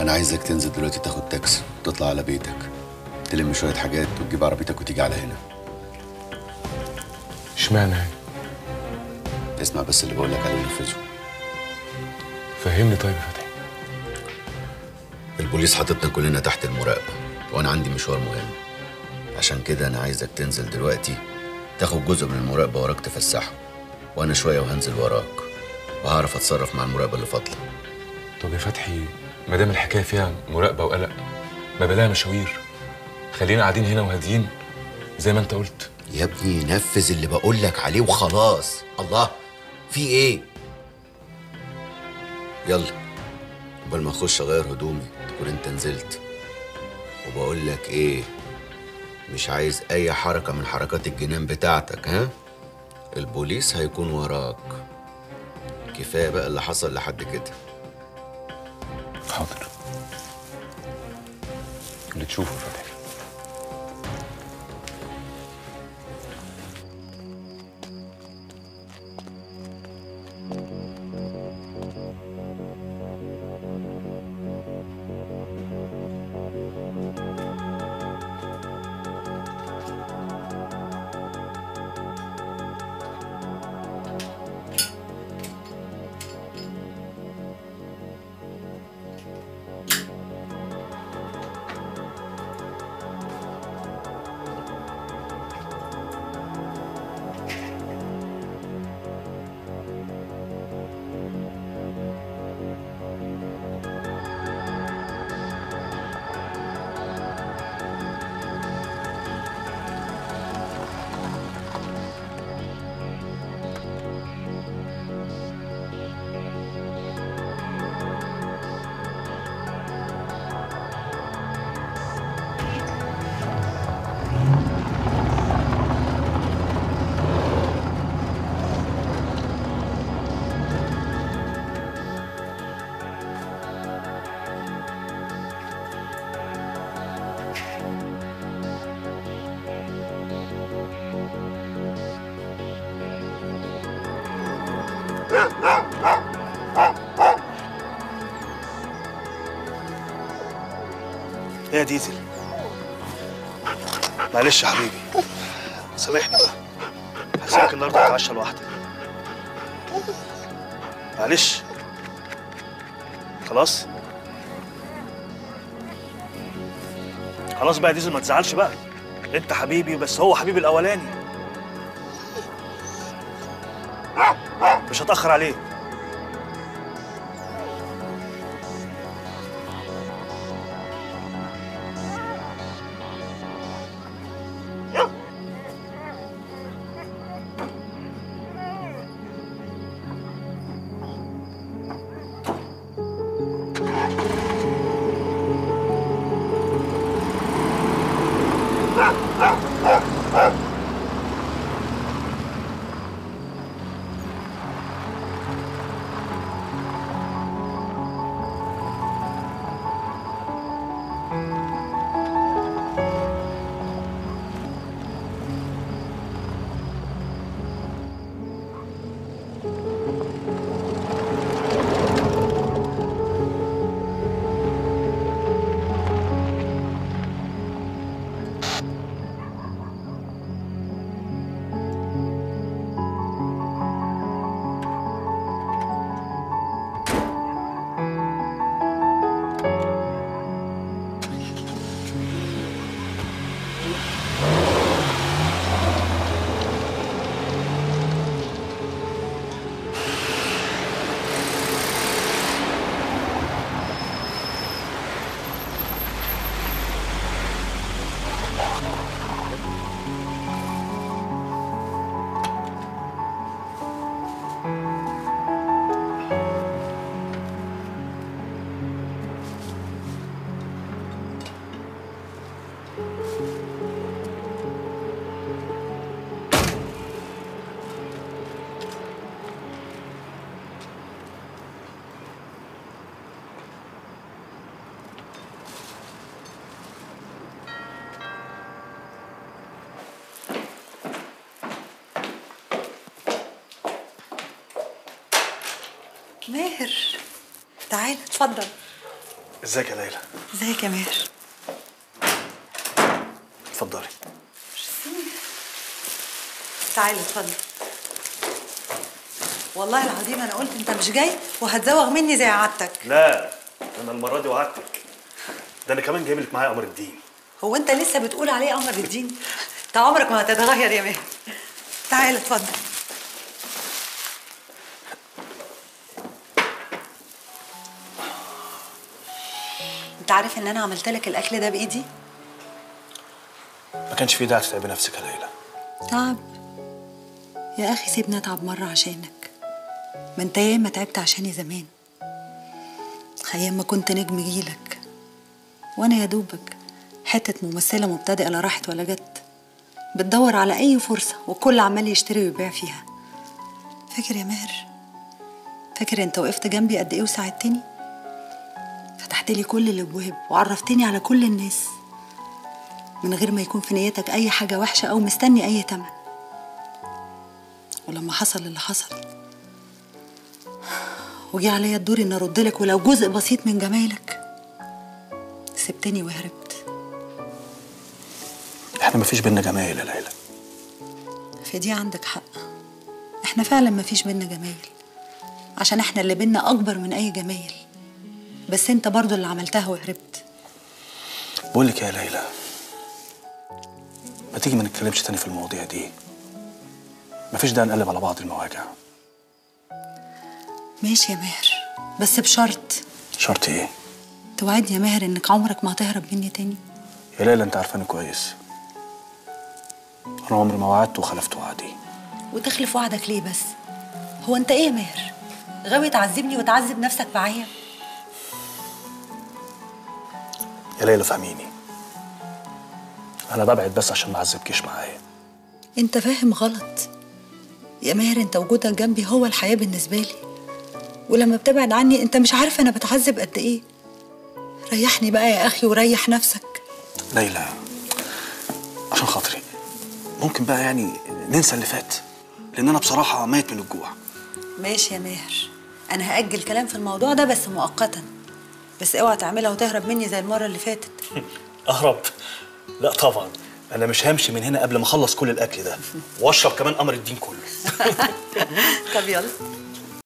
انا عايزك تنزل دلوقتي تاخد تاكسي وتطلع على بيتك تلم شويه حاجات وتجيب عربيتك وتيجي على هنا اشمعنى يعني؟ اسمع بس اللي بقول لك عليه ونفذه فهمني طيب يا فتحي البوليس حاططنا كلنا تحت المراقبه وانا عندي مشوار مهم عشان كده انا عايزك تنزل دلوقتي تاخد جزء من المراقبه وراك تفسحه وانا شويه وهنزل وراك وهعرف اتصرف مع المراقبه اللي فاضله طب يا فتحي ما دام الحكايه فيها مراقبه وقلق ما بلاها مشاوير خلينا قاعدين هنا وهاديين زي ما انت قلت يا ابني نفذ اللي بقول لك عليه وخلاص الله في ايه يلا قبل ما اخش اغير هدومي تكون انت نزلت وبقول لك ايه مش عايز اي حركه من حركات الجنان بتاعتك ها البوليس هيكون وراك كفايه بقى اللي حصل لحد كده حاضر اللي تشوفه يا فتحي ايه يا ديزل معلش يا حبيبي سامحني بقى هسيبك النهارده تتعشى لوحدك معلش خلاص خلاص بقى يا ديزل ما تزعلش بقى انت حبيبي بس هو حبيبي الاولاني مش هتاخر عليه ماهر تعال اتفضل ازيك يا ليلى ازيك يا ماهر اتفضلي تعالي اتفضل والله العظيم انا قلت انت مش جاي وهتزوغ مني زي عادتك لا انا المره دي وعدتك ده انا كمان جايب لك معايا قمر الدين هو انت لسه بتقول عليه قمر الدين انت عمرك ما هتتغير يا ماهر تعالى اتفضل انت عارف ان انا عملت لك الاكل ده بايدي ما كانش في داعي تتعبي نفسك يا ليلى تعب يا اخي سيبني اتعب مره عشانك ما انت ياما تعبت عشاني زمان ايام ما كنت نجم جيلك وانا يا دوبك حته ممثله مبتدئه لا راحت ولا جت بتدور على اي فرصه والكل عمال يشتري ويبيع فيها فاكر يا ماهر فاكر انت وقفت جنبي قد ايه وساعدتني فتحت لي كل الابواب وعرفتني على كل الناس من غير ما يكون في نيتك اي حاجه وحشه او مستني اي تمن ولما حصل اللي حصل وجي عليا الدور ان ارد لك ولو جزء بسيط من جمايلك سبتني وهربت احنا ما فيش بينا جمايل يا ليلى في دي عندك حق احنا فعلا ما فيش بينا جمايل عشان احنا اللي بينا اكبر من اي جمايل بس انت برضو اللي عملتها وهربت بقول لك يا ليلى ما تيجي ما نتكلمش تاني في المواضيع دي مفيش داعي نقلب على بعض المواجع ماشي يا ماهر بس بشرط شرط ايه توعدني يا ماهر انك عمرك ما هتهرب مني تاني يا ليلى انت عارفاني كويس انا عمري ما وعدت وخلفت وعدي وتخلف وعدك ليه بس هو انت ايه يا ماهر غاوي تعذبني وتعذب نفسك معايا يا ليلى فهميني انا ببعد بس عشان ما اعذبكيش معايا انت فاهم غلط يا ماهر انت وجودك جنبي هو الحياة بالنسبة لي ولما بتبعد عني انت مش عارف انا بتعذب قد ايه ريحني بقى يا اخي وريح نفسك ليلى عشان خاطري ممكن بقى يعني ننسى اللي فات لان انا بصراحه ميت من الجوع ماشي يا ماهر انا هاجل كلام في الموضوع ده بس مؤقتا بس اوعى تعملها وتهرب مني زي المره اللي فاتت اهرب لا طبعا انا مش همشي من هنا قبل ما اخلص كل الاكل ده واشرب كمان قمر الدين كله طب يلا